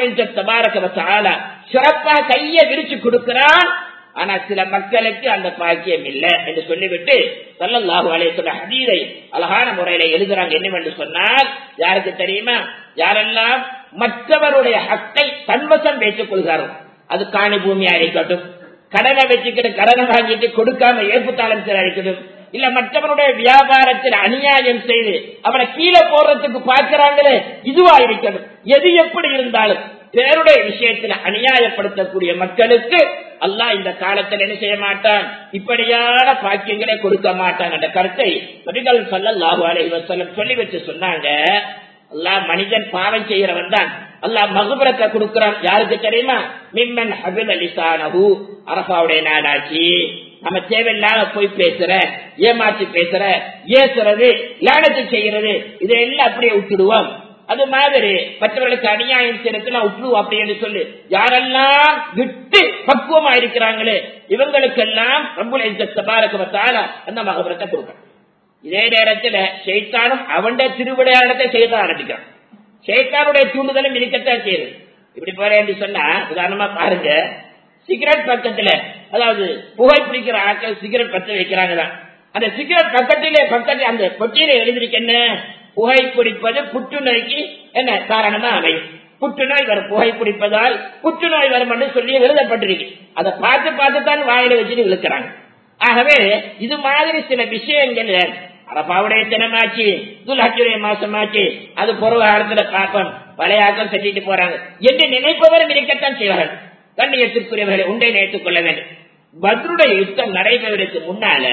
ரம்புல சிறப்பா கைய விரிச்சு கொடுக்கிறான் ஆனா சில மக்களுக்கு அந்த பாக்கியம் இல்லை என்று சொல்லிவிட்டு சல்லல்லாஹு அலைய ஹதீரை அழகான முறையில எழுதுறாங்க என்னவென்று சொன்னால் யாருக்கு தெரியுமா யாரெல்லாம் மற்றவருடைய ஹக்கை தன்வசம் வைத்துக் கொள்கிறாரோ அது காணி பூமியா இருக்கட்டும் கடனை வச்சுக்கிட்டு கடனை வாங்கிட்டு கொடுக்காம ஏற்புத்தாளம் இருக்கட்டும் இல்ல மற்றவனுடைய வியாபாரத்தில் அநியாயம் செய்து அவனை கீழே போடுறதுக்கு பார்க்கிறாங்களே இதுவா இருக்கணும் எது எப்படி இருந்தாலும் பேருடைய விஷயத்தில் அநியாயப்படுத்தக்கூடிய மக்களுக்கு அல்லாஹ் இந்த காலத்தில் என்ன செய்ய மாட்டான் இப்படியான பாக்கியங்களை கொடுக்க மாட்டான் என்ற கருத்தை நபிகள் சொல்லல்லாஹு அலைஹி வஸல்லம் சொல்லி வச்சு சொன்னாங்க அல்லாஹ் மனிதன் பாவம் செய்யறவன் தான் அல்லாஹ் மகுபரத்தை கொடுக்கிறான் யாருக்கு தெரியுமா மிம்மன் ஹபில் அலிசானஹு அரபாவுடைய நாடாச்சு நம்ம தேவையில்லாம போய் பேசுற ஏமாற்றி பேசுற ஏசுறது லானத்து செய்யறது இதையெல்லாம் அப்படியே விட்டுடுவோம் அது மாதிரி மற்றவர்களுக்கு அநியாயம் செய்யறதுல விட்டுருவோம் அப்படின்னு சொல்லி யாரெல்லாம் விட்டு பக்குவமா இருக்கிறாங்களே இவங்களுக்கெல்லாம் ரொம்ப சபாரகத்தால அந்த மகபுரத்தை கொடுக்கணும் இதே நேரத்துல செய்தானும் அவன் திருவிளையாடத்தை செய்த ஆரம்பிக்கிறான் சேத்தானுடைய தூண்டுதலும் இருக்கத்தான் செய்யுது இப்படி போற என்று சொன்னா உதாரணமா பாருங்க சிகரெட் பக்கத்துல அதாவது புகை பிடிக்கிற ஆட்கள் சிகரெட் பத்த வைக்கிறாங்கதான் அந்த சிகரெட் பக்கத்திலே பக்கத்தில் அந்த பொட்டியில எழுதிருக்கு என்ன புகை பிடிப்பது புற்றுநோய்க்கு என்ன காரணமா அமையும் புற்றுநோய் வரும் புகை பிடிப்பதால் புற்றுநோய் வரும் என்று சொல்லி எழுதப்பட்டிருக்கு அதை பார்த்து பார்த்து தான் வாயில வச்சுட்டு இழுக்கிறாங்க ஆகவே இது மாதிரி சில விஷயங்கள் அரப்பாவுடைய தினமாச்சு துல்ஹஜுடைய மாசமாச்சு அது பொருள் காலத்துல பார்ப்போம் பழையாக்கம் செஞ்சிட்டு போறாங்க என்று நினைப்பவரும் இருக்கத்தான் செய்வார்கள் கண்ணியத்திற்குரியவர்களை உண்டை நினைத்துக் கொள்ள வேண்டும் பத்ருடைய யுத்தம் நடைபெறுவதற்கு முன்னால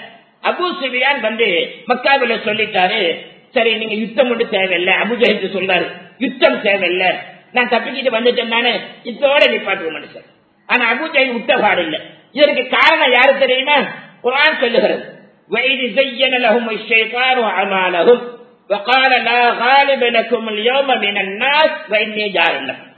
அபு சுபியான் வந்து மக்காவில சொல்லிட்டாரு சரி நீங்க யுத்தம் ஒன்று தேவையில்லை அபுஜஹத்து சொல்றாரு யுத்தம் தேவையில்லை நான் தப்பிக்கிட்டு வந்துட்டேன் தானே இத்தோட நிப்பாட்டுவோம் சார் ஆனா அபூஜை விட்டபாடு இல்லை இதற்கு காரணம் யாரு தெரியுமா குரான் சொல்லுகிறது وَإِذْ زَيَّنَ لَهُمُ الشَّيْطَانُ أَعْمَالَهُمْ وَقَالَ لَا غَالِبَ لَكُمُ الْيَوْمَ مِنَ النَّاسِ وَإِنِّي جَارٌ لَكُمْ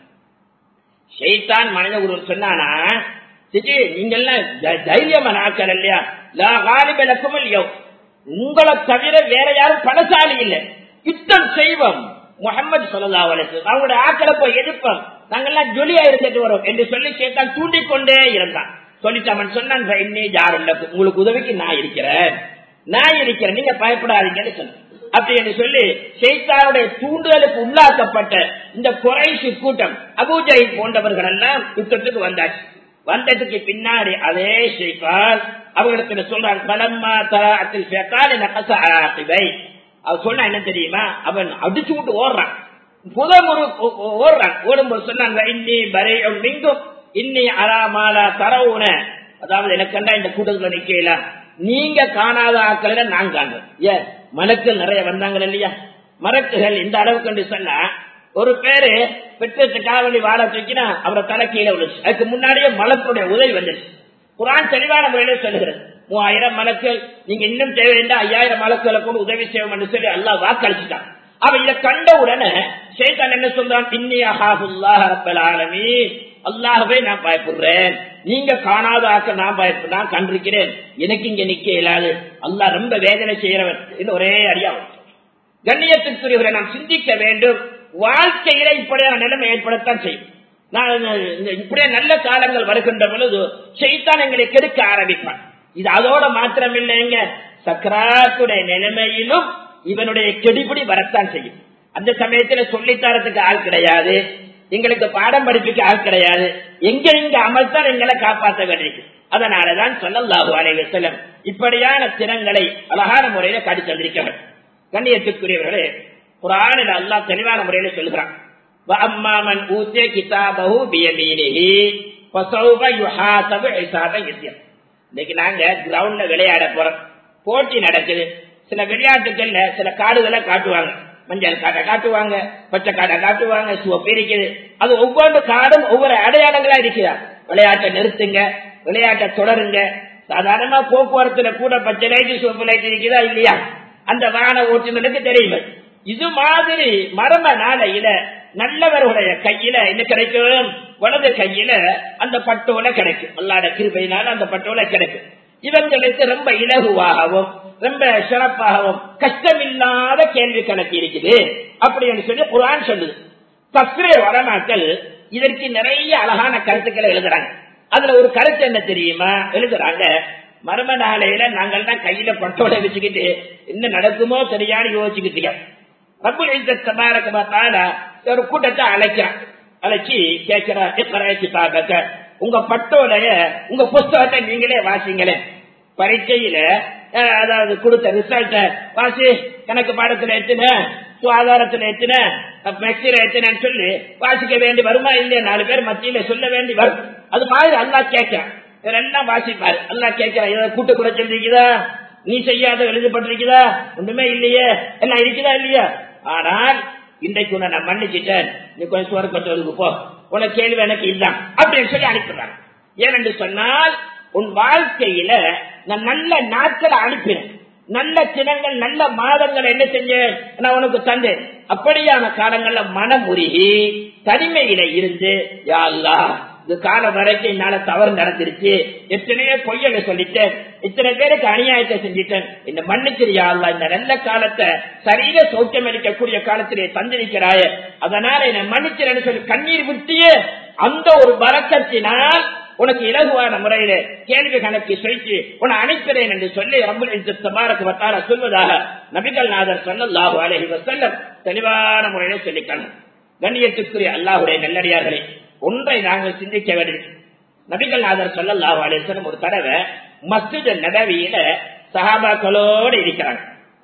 ஷைத்தான் மனித ஒருவர் சொன்னானா சிச்சி நீங்கெல்லாம் த- தைரியமான ஆட்கள் இல்லையா லா காலிப லக்கும் இல்லையோ உங்களை தவிர வேற யாரும் பலசாலி இல்லை யுத்தம் செய்வோம் முகமது சொல்லா அவங்களோட ஆக்களை போய் எதிர்ப்போம் நாங்கெல்லாம் ஜொலியா இருந்துட்டு வரோம் என்று சொல்லி சேத்தான் தூண்டிக் கொண்டே இருந்தான் சொல்லிட்டாமன் சொன்னான் இன்னே யாரும் இல்லை உங்களுக்கு உதவிக்கு நான் இருக்கிறேன் நான் இருக்கிறேன் நீங்க பயப்படாதீங்கன்னு சொன்னேன் அப்படி என்று சொல்லி ஷெய்தானுடைய தூண்டுதலுக்கு உள்ளாக்கப்பட்ட இந்த குறைஷு கூட்டம் அபூஜை போன்றவர்கள் எல்லாம் யுத்தத்துக்கு வந்தாச்சு வந்ததுக்கு பின்னாடி அதே ஷெய்தான் அவங்களுக்கு சொல்றான் பலம்மா தராத்தில் ஃபெகாலி நகஸ ஆகிபை அவன் சொன்னா என்ன தெரியுமா அவன் அடிச்சு விட்டு ஓடுறான் புதமுரு ஓடுறான் ஓடும்போது சொன்னாங்க இன்னி பரை மிங்கும் இன்னி அராமாலா தரவுன அதாவது எனக்கு கண்டா இந்த கூட்டத்துல நிக்கல நீங்க காணாத ஆட்கள நான் காண்றேன் ஏன் மலக்கள் நிறைய வந்தாங்க இல்லையா மரக்குகள் இந்த அளவுக்கு என்று சொன்னா ஒரு பேரு பெற்றத்துக்காக வேண்டி வாழ தூக்கினா அவரை தலை கீழே விழுச்சு அதுக்கு முன்னாடியே மலக்குடைய உதவி வந்துருச்சு குரான் தெளிவான முறையில சொல்லுகிறது மூவாயிரம் மலக்கள் நீங்க இன்னும் தேவையில்லை ஐயாயிரம் மலக்களை கூட உதவி செய்வோம் என்று சொல்லி அல்லாஹ் வாக்களிச்சுட்டான் அவன் இதை கண்ட உடனே சேத்தான் என்ன சொல்றான் இன்னி அஹாபுல்லாஹ் ரப்பல் ஆலமீன் அல்லாஹ்வே நான் பயப்படுறேன் நீங்க காணாத ஆக்க நான் பயப்பட நான் கண்டிருக்கிறேன் எனக்கு இங்க நிக்க இயலாது அல்லாஹ் ரொம்ப வேதனை செய்யறவன் இது ஒரே அடியா கண்ணியத்திற்குரியவரை நாம் சிந்திக்க வேண்டும் வாழ்க்கையில இப்படியான நிலைமை ஏற்படத்தான் செய்யும் நான் இந்த இப்படியே நல்ல காலங்கள் வருகின்ற பொழுது செய்தான் எங்களை கெடுக்க ஆரம்பிப்பான் இது அதோட மாத்திரம் இல்லைங்க சக்கராத்துடைய நிலைமையிலும் இவனுடைய கெடிபிடி வரத்தான் செய்யும் அந்த சமயத்துல சொல்லித்தரத்துக்கு ஆள் கிடையாது எங்களுக்கு பாடம் படிப்புக்கு ஆள் கிடையாது எங்க இங்க அமல்தான் எங்களை காப்பாற்ற வேண்டியிருக்கு அதனாலதான் சொல்லல்லாஹு அலைஹி வஸல்லம் இப்படியான திறங்களை அழகான முறையில காட்டி தந்திருக்கிறார் கண்ணியத்துக்குரியவர்களே குரானில் அல்லாஹ் தெளிவான முறையில சொல்கிறான் وَأَمَّا مَنْ أُوتِيَ كِتَابَهُ بِيَمِينِهِ فَسَوْفَ يُحَاسَبُ حِسَابًا يَسِيرًا இன்னைக்கு நாங்க கிரவுண்ட்ல விளையாட போறோம் போட்டி நடக்குது சில விளையாட்டுகள்ல சில காடுகளை காட்டுவாங்க மஞ்சள் காடை காட்டுவாங்க பச்சை காடை காட்டுவாங்க சிவப்பு இருக்குது அது ஒவ்வொரு காடும் ஒவ்வொரு அடையாளங்களா இருக்குதா விளையாட்டை நிறுத்துங்க விளையாட்டை தொடருங்க சாதாரணமா போக்குவரத்துல கூட பச்சை லைட்டு சிவப்பு லைட் இருக்குதா இல்லையா அந்த வாகன ஓட்டுநருக்கு தெரியும் இது மாதிரி மரம நாளையில நல்லவர்களுடைய கையில என்ன கிடைக்கும் வலது கையில அந்த பட்டோலை கிடைக்கும் அல்லாட கிருபையினால அந்த பட்டோலை கிடைக்கும் இவங்களுக்கு ரொம்ப இலகுவாகவும் ரொம்ப சிறப்பாகவும் கஷ்டமில்லாத கேள்வி கணக்கு இருக்குது அப்படின்னு சொல்லி குரான் சொல்லுது தஸ்ரே வடமாக்கள் இதற்கு நிறைய அழகான கருத்துக்களை எழுதுறாங்க அதுல ஒரு கருத்து என்ன தெரியுமா எழுதுறாங்க மர்ம நாளையில நாங்கள் தான் கையில பட்டோட வச்சுக்கிட்டு என்ன நடக்குமோ சரியானு யோசிச்சுக்கிட்டு இருக்கோம். ரப்புல் இஸ்ஸத் தபாரக வ தஆலா ஒரு கூட்டத்தை அழைக்கிறான் அழைச்சி கேட்கிற இக்ரா கிதாபக உங்க பட்டோலைய உங்க புஸ்தகத்தை நீங்களே வாசிங்களே பரீட்சையில அஹ், அதாவது கொடுத்த ரிசல்ட்ட வாசி கணக்கு பாடத்துல எத்தனை சுகாதாரத்துல எத்தனை மெக்சில எத்தனைன்னு சொல்லி வாசிக்க வேண்டி வருமா இல்லையா நாலு பேர் மத்தியில சொல்ல வேண்டி வரும் அது மாதிரி அல்லா கேட்கிறான் இதெல்லாம் வாசிப்பாரு அல்லா கேட்கிறான் ஏதாவது கூட்டு கூட சொல்லிருக்குதா நீ செய்யாத எழுதப்பட்டிருக்குதா ஒண்ணுமே இல்லையே எல்லாம் இருக்குதா இல்லையா ஆனால் இன்றைக்கு உன்னை நான் மன்னிச்சிட்டேன் நீ கொஞ்சம் சுவர்க்கத்தோருக்கு போ உனக்கு கேள்வி எனக்கு இல்லாம் அப்படின்னு சொல்லி அனுப்பிடுறாங்க ஏனென்று சொன்னால் உன் வாழ்க்கையில நான் நல்ல நாட்களை அனுப்பினேன் நல்ல தினங்கள் நல்ல மாதங்கள் என்ன செஞ்சேன் நான் உனக்கு தந்தேன் அப்படியான காலங்கள்ல மனம் உருகி தனிமையில இருந்து யா அல்லாஹ் இது காலம் வரைக்கும் என்னால தவறு நடந்துருச்சு எத்தனையோ பொய்யலை சொல்லிட்டேன் இத்தனை பேருக்கு அநியாயத்தை செஞ்சிட்டேன் இந்த மன்னிச்சிரியா அல்ல இந்த நல்ல காலத்தை சரீர சௌக்கியம் அளிக்கக்கூடிய காலத்திலே தந்திருக்கிறாய அதனால என்னை மன்னிச்சிரன்னு சொல்லி கண்ணீர் விட்டியே அந்த ஒரு பறக்கத்தினால் உனக்கு இலகுவான முறையில கேள்வி கணக்கு செலுத்தி உன்னை அனுப்பிறேன் என்று சொல்லி ரம்புல் தபாரக்கு வட்டார சொல்வதாக நபிகள் நாதர் சொல்லல்லாஹு அலைஹி வஸல்லம் தெளிவான முறையில சொல்லிக்கணும் கண்ணியத்துக்குரிய அல்லாஹுடைய நல்லடியார்களே ஒன்றை நாங்கள் சிந்திக்க வேண்டும் நபிகள் நாதர் சொல்லல்லாஹு அலைஹி வஸல்லம் ஒரு தடவை மஸ்ஜித் நபவியில சஹாபாக்களோடு இருக்கிறாங்க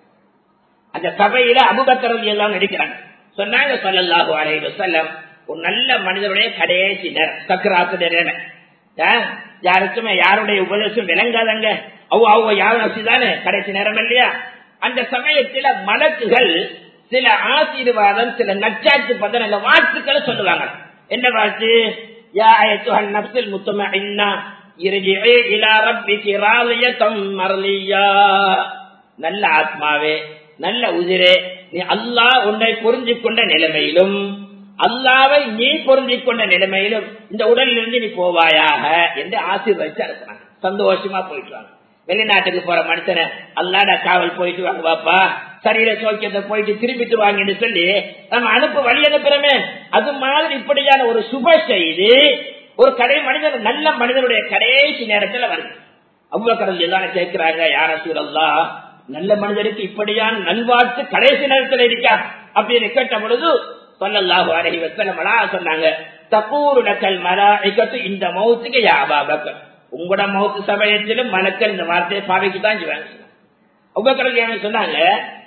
அந்த சபையில அபுபக்கரவி எல்லாம் இருக்கிறாங்க சொன்னாங்க சொல்லல்லாஹு அலைஹி வஸல்லம் ஒரு நல்ல மனிதருடைய கடைசி நேரம் சக்கராத்து நேரம் ஆ, யாருக்குமே யாருடைய உபதேசம் விளங்காதங்க அவ்வளோ அவ்வளோ யாரும் தானே கடைசி நேரம் இல்லையா அந்த சமயத்துல மலக்குகள் சில ஆசீர்வாதம் சில நச்சாத்து பதன வாழ்த்துக்களை சொல்லுவாங்க என்ன வாழ்த்து யா அய்யுஹன் நஃப்ஸுல் முத்மஇன்னா இர்ஜிஇ இலா ரப்பிகி ராலியதம் மர்லியா நல்ல ஆத்மாவே நல்ல உதிரே நீ அல்லாஹ் உன்னை புரிஞ்சு கொண்ட நிலைமையிலும் அல்லாவை நீ பொருந்திக் கொண்ட நிலைமையிலும் இந்த உடலில் இருந்து நீ போவாயாக என்று ஆசீர்வதிச்சு அனுப்புறாங்க சந்தோஷமா போயிட்டு வாங்க வெளிநாட்டுக்கு போற மனுஷனை அல்லாட காவல் போயிட்டு வாங்க பாப்பா சரீர சோக்கியத்தை போயிட்டு திரும்பிட்டு வாங்கன்னு சொல்லி நம்ம அனுப்பு வழி அனுப்புறமே அது மாதிரி இப்படியான ஒரு சுப செய்தி ஒரு கடை மனிதன் நல்ல மனிதனுடைய கடைசி நேரத்துல வருது அவ்வளவு எல்லாரும் கேட்கிறாங்க யார சூழல்லா நல்ல மனிதருக்கு இப்படியான நல்வாழ்த்து கடைசி நேரத்துல இருக்கா அப்படின்னு கேட்ட பொழுது சொல்லல்லாஹு அலஹி வசலமலா சொன்னாங்க தக்கூரு நக்கல் மலாய்க்கத்து இந்த மௌத்துக்கு யாபாபக்கர் உங்களோட மௌத்து சமயத்திலும் மலக்கள் இந்த வார்த்தையை பாவைக்கு தான் செய்வாங்க அவ்வளவு சொன்னாங்க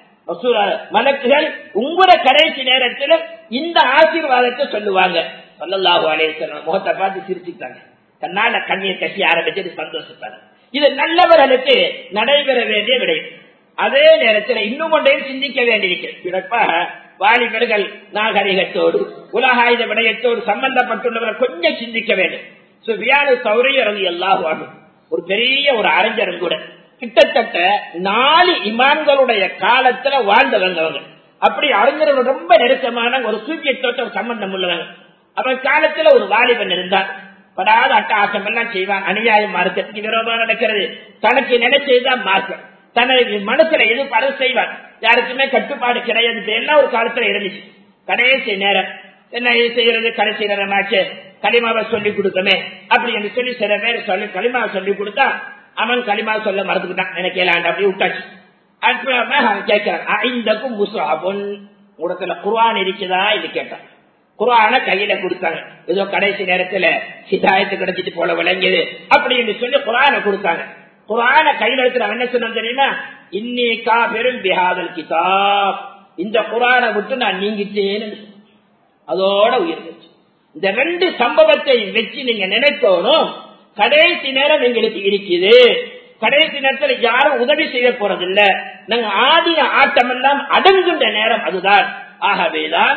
மலக்குகள் உங்களோட கடைசி நேரத்தில் இந்த ஆசீர்வாதத்தை சொல்லுவாங்க சொல்லல்லாஹு அலேஸ்வரன் முகத்தை பார்த்து சிரிச்சுட்டாங்க தன்னால கண்ணீர் கட்டி ஆரம்பிச்சு சந்தோஷத்தாங்க இது நல்லவர்களுக்கு நடைபெற வேண்டிய விடை அதே நேரத்தில் இன்னும் ஒன்றையும் சிந்திக்க வேண்டியிருக்கு சிறப்பாக வாலிபர்கள் நாகரிகத்தோடு உலகாயுத விடயத்தோடு சம்பந்தப்பட்டுள்ளவர் கொஞ்சம் சிந்திக்க வேண்டும் சுபியானு சௌரியரது எல்லாம் ஒரு பெரிய ஒரு அறிஞரும் கூட கிட்டத்தட்ட நாலு இமான்களுடைய காலத்துல வாழ்ந்தவங்க அவங்க அப்படி அறிஞர்கள் ரொம்ப நெருக்கமான ஒரு சூரியத்தோட்ட ஒரு சம்பந்தம் உள்ளவங்க அவன் காலத்துல ஒரு வாலிபன் இருந்தான் படாத அட்டகாசம் எல்லாம் செய்வான் அநியாயம் மார்க்கத்துக்கு விரோதமா நடக்கிறது தனக்கு நினைச்சதுதான் மார்க்கம் தனது மனசுல எது பல செய்வான் யாருக்குமே கட்டுப்பாடு கிடையாது எல்லாம் ஒரு காலத்துல இருந்துச்சு கடைசி நேரம் என்ன இது செய்யறது கடைசி நேரம் ஆச்சு களிமாவை சொல்லி கொடுக்கமே அப்படி என்று சொல்லி சில பேர் சொல்லி களிமாவை சொல்லி கொடுத்தா அவன் களிமா சொல்ல மறந்துக்கிட்டான் எனக்கு ஏலாண்டு அப்படி விட்டாச்சு அப்புறமா அவன் கேட்கிறான் ஐந்தக்கும் முசாபுன் உடத்துல குர்ஆன் இருக்குதா இது கேட்டான் குரான கையில கொடுத்தாங்க ஏதோ கடைசி நேரத்துல சிதாயத்து கிடைச்சிட்டு போல விளங்கியது அப்படின்னு சொல்லி குரான கொடுத்தாங்க குரான கையில எடுத்து என்ன சொன்ன தெரியுமா இன்னிக்கா பெரும் பிஹாதல் கிதாப் இந்த குரான விட்டு நான் நீங்கிட்டேன்னு அதோட உயிர் வச்சு இந்த ரெண்டு சம்பவத்தை வச்சு நீங்க நினைக்கணும் கடைசி நேரம் எங்களுக்கு இருக்குது கடைசி நேரத்தில் யாரும் உதவி செய்ய போறதில்ல நாங்க ஆடிய ஆட்டம் எல்லாம் அடங்குகின்ற நேரம் அதுதான் ஆகவேதான்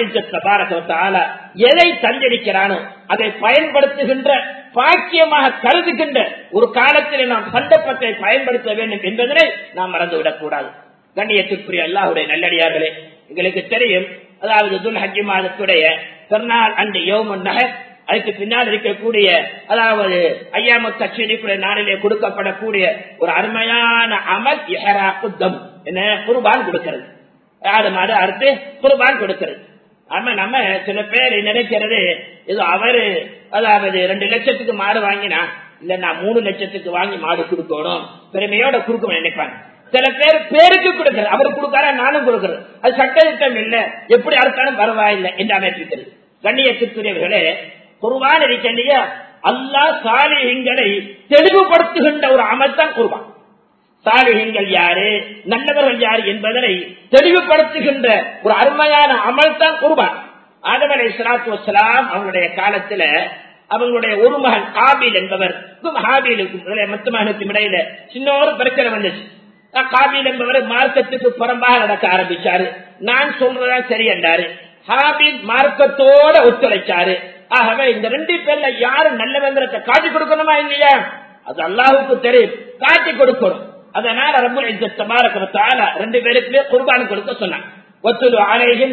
ரபுல் எதை தந்திருக்கிறானோ அதை பயன்படுத்துகின்ற பாக்கியமாக கருதுகின்ற ஒரு காலத்தில் நாம் சந்தர்ப்பத்தை பயன்படுத்த வேண்டும் என்பதனை நாம் மறந்துவிடக் கூடாது கண்ணியத்திற்குரிய அல்லாஹுடைய நல்லடியார்களே எங்களுக்கு தெரியும் அதாவது துல் ஹஜ்ஜி மாதத்துடைய பெருநாள் அன்று யோமன் நகர் அதுக்கு பின்னால் இருக்கக்கூடிய அதாவது ஐயாம கச்சேரிக்குடைய நாளிலே கொடுக்கப்படக்கூடிய ஒரு அருமையான அமல் இஹரா குத்தம் என்ன குருபான் கொடுக்கிறது ஆடு மாடு அறுத்து குருபான் கொடுக்கிறது ஆமா நம்ம சில பேர் நினைக்கிறது ஏதோ அவரு அதாவது ரெண்டு லட்சத்துக்கு மாடு வாங்கினா இல்ல நான் மூணு லட்சத்துக்கு வாங்கி மாடு கொடுக்கணும் பெருமையோட கொடுக்கணும் நினைப்பாங்க சில பேர் பேருக்கு கொடுக்கிறது அவர் கொடுக்கார நானும் கொடுக்கிறது அது சட்டத்திட்டம் இல்ல எப்படி அறுத்தாலும் பரவாயில்லை என்று அமைப்பிருக்கிறது கண்ணியத்திற்குரியவர்களே குருவான் இருக்க இல்லையா அல்லா சாலிகளை தெளிவுபடுத்துகின்ற ஒரு அமைத்தான் குருவான் சாலிகங்கள் யாரு நல்லவர்கள் யாரு என்பதனை தெளிவுபடுத்துகின்ற ஒரு அருமையான அமல் தான் குருபான் ஆதம் அலை சலாத்து வலாம் அவங்களுடைய காலத்துல அவங்களுடைய ஒரு மகன் காபில் என்பவர் ஹாபிலுக்கும் மத்த மகனுக்கும் இடையில சின்ன ஒரு பிரச்சனை வந்துச்சு காபில் என்பவர் மார்க்கத்துக்கு புறம்பாக நடக்க ஆரம்பிச்சாரு நான் சொல்றதா சரி என்றாரு ஹாபில் மார்க்கத்தோட ஒத்துழைச்சாரு ஆகவே இந்த ரெண்டு பேர்ல யாரு நல்லவங்கிறத காட்டி கொடுக்கணுமா இல்லையா அது அல்லாஹுக்கு தெரியும் காட்டி கொடுக்கணும் அதனால ரபுல் தபாரகத்தால ரெண்டு பேருக்குமே குர்பான் கொடுக்க சொன்னாங்க ஒத்துழு ஆலையும்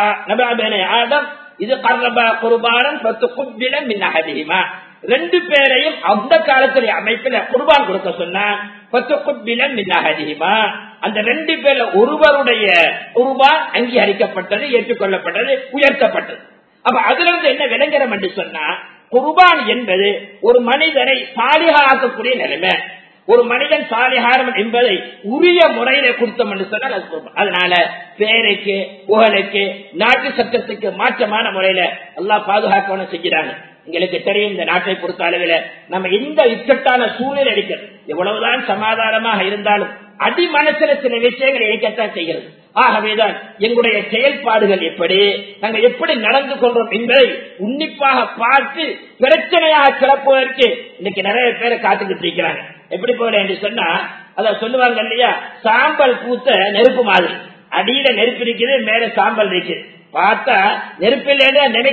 ஆதம் இது கர்ரபா குர்பானம் பத்து குப்பிலம் மின்னகதிமா ரெண்டு பேரையும் அந்த காலத்துடைய அமைப்புல குர்பான் கொடுக்க சொன்னான் பத்து குப்பிலம் மின்னகதிமா அந்த ரெண்டு பேர்ல ஒருவருடைய குர்பான் அங்கீகரிக்கப்பட்டது ஏற்றுக்கொள்ளப்பட்டது உயர்த்தப்பட்டது அப்ப அதுல இருந்து என்ன விளங்குறோம் என்று சொன்னா குர்பான் என்பது ஒரு மனிதனை சாலிகாக்கக்கூடிய நிலைமை ஒரு மனிதன் சாலிகாரம் என்பதை உரிய முறையில கொடுத்தோம் என்று சொன்னால் அது குர்பான் அதனால பேரைக்கு புகழுக்கு நாட்டு சட்டத்துக்கு மாற்றமான முறையில எல்லாம் பாதுகாக்கணும் செய்கிறாங்க எங்களுக்கு தெரியும் இந்த நாட்டை பொறுத்த அளவில் நம்ம எந்த இக்கட்டான சூழ்நிலை இருக்கிறது எவ்வளவுதான் சமாதானமாக இருந்தாலும் அடி மனசுல சில விஷயங்கள் இயக்கத்தான் செய்கிறது ஆகவேதான் எங்களுடைய செயல்பாடுகள் எப்படி நாங்கள் எப்படி நடந்து கொள்றோம் என்பதை உன்னிப்பாக பார்த்து பிரச்சனையாக கிளப்புவதற்கு இன்னைக்கு நிறைய பேரை காத்துக்கிட்டு இருக்கிறாங்க எப்படி போல என்று சொன்னா அத சொல்லுவாங்க இல்லையா சாம்பல் பூத்த நெருப்பு மாதிரி அடியில நெருப்பு இருக்குது மேல சாம்பல் இருக்குது பார்த்தா நெருப்பில்லைன்னு நினைக்கும்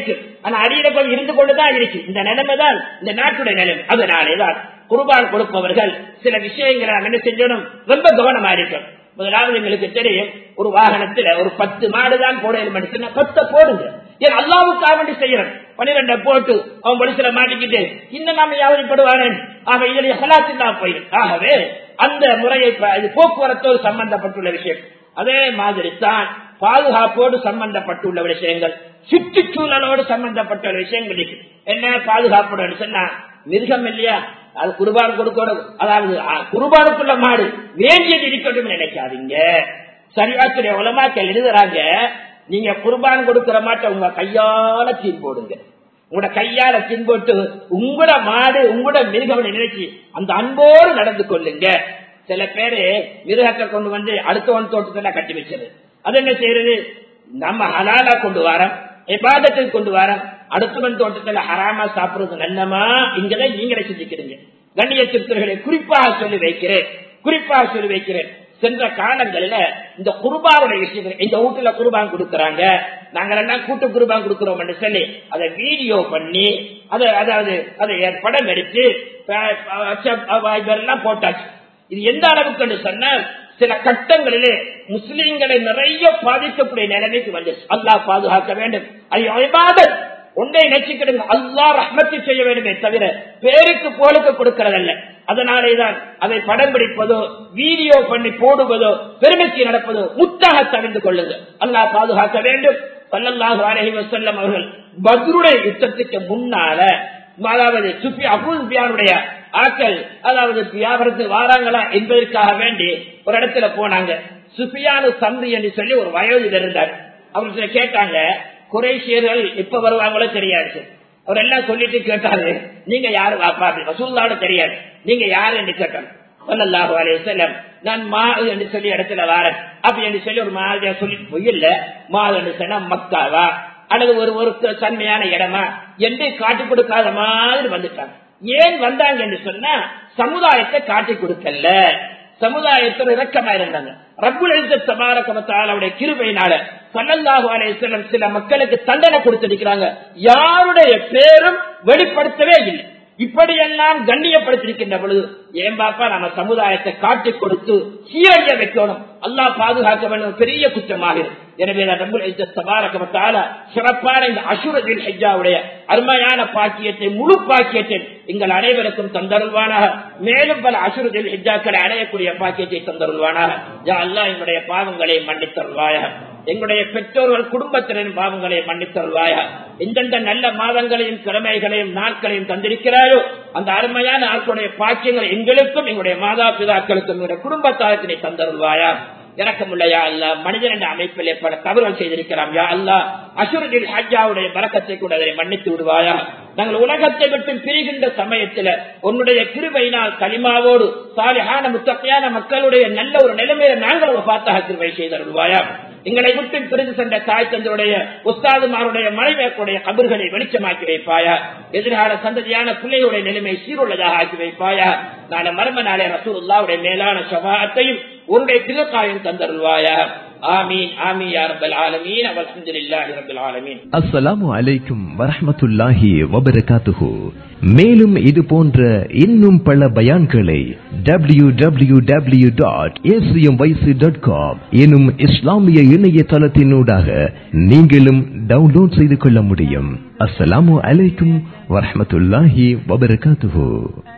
ஆனா அடியில கொஞ்சம் இருந்து கொண்டுதான் இருக்கு இந்த நிலைமை தான் இந்த நாட்டுடைய நிலைமை அதனாலேதான் குர்பான் கொடுப்பவர்கள் சில விஷயங்களை நாம் என்ன செஞ்சணும் ரொம்ப கவனமா இருக்கணும் முதலாவது எங்களுக்கு தெரியும் ஒரு வாகனத்துல ஒரு பத்து மாடு தான் போட சொன்னா பத்தை போடுங்க ஏன் அல்லாவுக்காக வேண்டி செய்யறோம் பனிரெண்ட போட்டு அவன் மனுஷனை மாட்டிக்கிட்டு இன்னும் நாம யாவதிப்படுவானே ஆக இதனுடைய ஹலாத்தில்லா போயிடும் ஆகவே அந்த முறையை ப- இது போக்குவரத்தோடு சம்பந்தப்பட்டுள்ள விஷயம் அதே மாதிரி தான் பாதுகாப்போடு சம்பந்தப்பட்டுள்ள விஷயங்கள் சுற்றுச்சூழலோடு சம்பந்தப்பட்ட விஷயங்கள் இருக்கு என்ன பாதுகாப்போடு சொன்னா மிருகம் இல்லையா அது குருபான் கொடுக்கணும் அதாவது அ, குருபானுக்குள்ள மாடு வேண்டியது இருக்கட்டும் நினைக்காதீங்க சரியாத்துடைய உலமாக்கள் எழுதுறாங்க நீங்க குர்பான் கொடுக்கிற மாட்ட உங்க கையால தீன் போடுங்க உங்களோட கையால தீன் போட்டு உங்களோட மாடு உங்களோட மிருகம் நினைச்சு அந்த அன்போடு நடந்து கொள்ளுங்க சில பேரு மிருகத்தை கொண்டு வந்து அடுத்தவன் தோட்டத்துல கட்டி வச்சது அது என்ன செய்யறது நம்ம ஹலாலா கொண்டு வரோம் எபாதத்தை கொண்டு வரோம் அடுத்தவன் தோட்டத்துல ஹராமா சாப்பிடுறது நல்லமா இங்கதான் நீங்க செஞ்சுக்கிறீங்க கண்ணிய திருத்தர்களை குறிப்பாக சொல்லி வைக்கிறேன் குறிப்பாக சொல்லி வைக்கிறேன் சென்ற காலங்களில இந்த குருபானுடைய விஷயங்கள் எங்க வீட்டுல குருபான் கொடுக்கறாங்க நாங்க எல்லாம் கூட்டு குருபான் கொடுக்கிறோம் சொல்லி அதை வீடியோ பண்ணி அதை அதாவது அதை படம் எடுத்து ப- WhatsApp, Viber எல்லாம் போட்டாச்சு இது எந்த அளவுக்கு சொன்னால் சில கட்டங்களிலே முஸ்லிம்களை நிறைய பாதிக்கக்கூடிய நிலைமைக்கு வந்துச்சு அல்லாஹ் பாதுகாக்க வேண்டும் ஐயோ இபாதத் ஒன்றை நினைச்சுக்கிடுங்க அல்லாஹ் ரஹ்மத்து செய்ய வேண்டுமே தவிர பேருக்கு போலுக்கு கொடுக்கிறதல்ல அதனாலேதான் அதை படம் பிடிப்பதோ வீடியோ பண்ணி போடுவதோ பெருமைக்கு நடப்பதோ முத்தாக தவிர்த்து கொள்ளுங்க அல்லாஹ் பாதுகாக்க வேண்டும் சல்லல்லாஹு அலைஹி வஸல்லம் அவர்கள் பத்ருடைய யுத்தத்துக்கு முன்னால அதாவது சுஃபி அபுல்பியானுடைய ஆக்கள் அதாவது வியாபாரத்துக்கு வாராங்களா என்பதற்காக வேண்டி ஒரு இடத்துல போனாங்க சுஃபியானு சந்தி என்று சொல்லி ஒரு வயோதிகர் இருந்தார் அவர்கிட்ட கேட்டாங்க குறைசியர்கள் எப்ப வருவாங்களோ தெரியாது அவர் எல்லாம் சொல்லிட்டு கேட்டாரு நீங்க யாரு வாப்பா அப்படி ரசூல்லாட தெரியாது நீங்க யாரு என்று கேட்டாங்க ஸல்லல்லாஹு அலைஹி வஸல்லம் நான் மா என்று சொல்லி இடத்துல வாரேன் அப்படி என்று சொல்லி ஒரு மாதிரியா சொல்லிட்டு போயில்ல மா என்று சொன்னா மக்காவா அல்லது ஒரு ஒரு தன்மையான இடமா என்று காட்டி கொடுக்காத மாதிரி வந்துட்டாங்க ஏன் வந்தாங்க என்று சொன்னா சமுதாயத்தை காட்டி கொடுக்கல சமுதாயத்தில் இறக்கமா இருந்தாங்க ரப்புல் இஸ்ஸத் தபாரக வ தஆலாவுடைய கிருபையினால ஸல்லல்லாஹு அலைஹி வஸல்லம் சில மக்களுக்கு தண்டனை கொடுத்திருக்கிறாங்க யாருடைய பேரும் வெளிப்படுத்தவே இல்லை இப்படியெல்லாம் கண்ணியப்படுத்திருக்கின்ற பொழுது ஏன் பாப்பா நம்ம சமுதாயத்தை காட்டி கொடுத்து சீரழிய வைக்கணும் அல்லாஹ் பாதுகாக்க வேண்டும் பெரிய குற்றமாகிறது எனவே தான் ரப்புல் இஸ்ஸத் தபாரக வ தஆலா சிறப்பான இந்த அஷுரதில் ஹஜ்ஜாவுடைய அருமையான பாக்கியத்தை முழு பாக்கியத்தை எங்கள் அனைவருக்கும் தந்தருள்வானாக மேலும் பல அசுரதில் ஹிஜாக்களை அடையக்கூடிய பாக்கியத்தை தந்தருள்வானாக யா அல்லாஹ் எங்களுடைய பாவங்களை மன்னித்தருள்வாயாக எங்களுடைய பெற்றோர்கள் குடும்பத்தினரின் பாவங்களை மன்னித்தருள்வாயா எந்தெந்த நல்ல மாதங்களையும் கிழமைகளையும் நாட்களையும் தந்திருக்கிறாயோ அந்த அருமையான நாட்களுடைய பாக்கியங்கள் எங்களுக்கும் எங்களுடைய மாதா பிதாக்களுக்கும் எங்களுடைய குடும்பத்தாரத்தினை தந்தருள்வாயா இறக்கமுள்ள யா அல்லா மனிதன் என்ற அமைப்பில் பல தவறுகள் செய்திருக்கலாம் யா அல்லா அசுரதில் ஹஜ்ஜாவுடைய பறக்கத்தை கூட அதை மன்னித்து விடுவாயா நாங்கள் உலகத்தை விட்டு பிரிகின்ற சமயத்துல உன்னுடைய கிருபையினால் களிமாவோடு சாலிஹான முத்தகையான மக்களுடைய நல்ல ஒரு நிலைமையில நாங்கள் ஒரு பார்த்தாக கிருபை செய்தருள்வாயா எங்களை விட்டு பிரிந்து சென்ற தாய் தந்தருடைய உஸ்தாதுமாருடைய மனைவியக்குடைய கபர்களை வெளிச்சமாக்கி வைப்பாயா எதிர்கால சந்ததியான பிள்ளைகளுடைய நிலைமை சீருள்ளதாக ஆக்கி வைப்பாயா நாளை மர்ம நாளை ரசூலுல்லாவுடைய மேலான சபாத்தையும் உன்னுடைய திருக்காயம் தந்தருள்வாயா ஆமீன் ஆமீன் யா ரப்பல் ஆலமீன் அல்ஹம்துலில்லாஹி ரப்பில் ஆலமீன் அஸ்ஸலாமு அலைக்கும் வரஹ்மத்துல்லாஹி வபரகாத்துஹு மேலும் இது போன்ற இன்னும் பல பயான்களை W W W dot dot com எனும் இஸ்லாமிய இணையதளத்தினூடாக நீங்களும் டவுன்லோட் செய்து கொள்ள முடியும் அஸ்ஸலாமு அலைக்கும் வரஹ்மத்துல்லாஹி வபரகாத்துஹு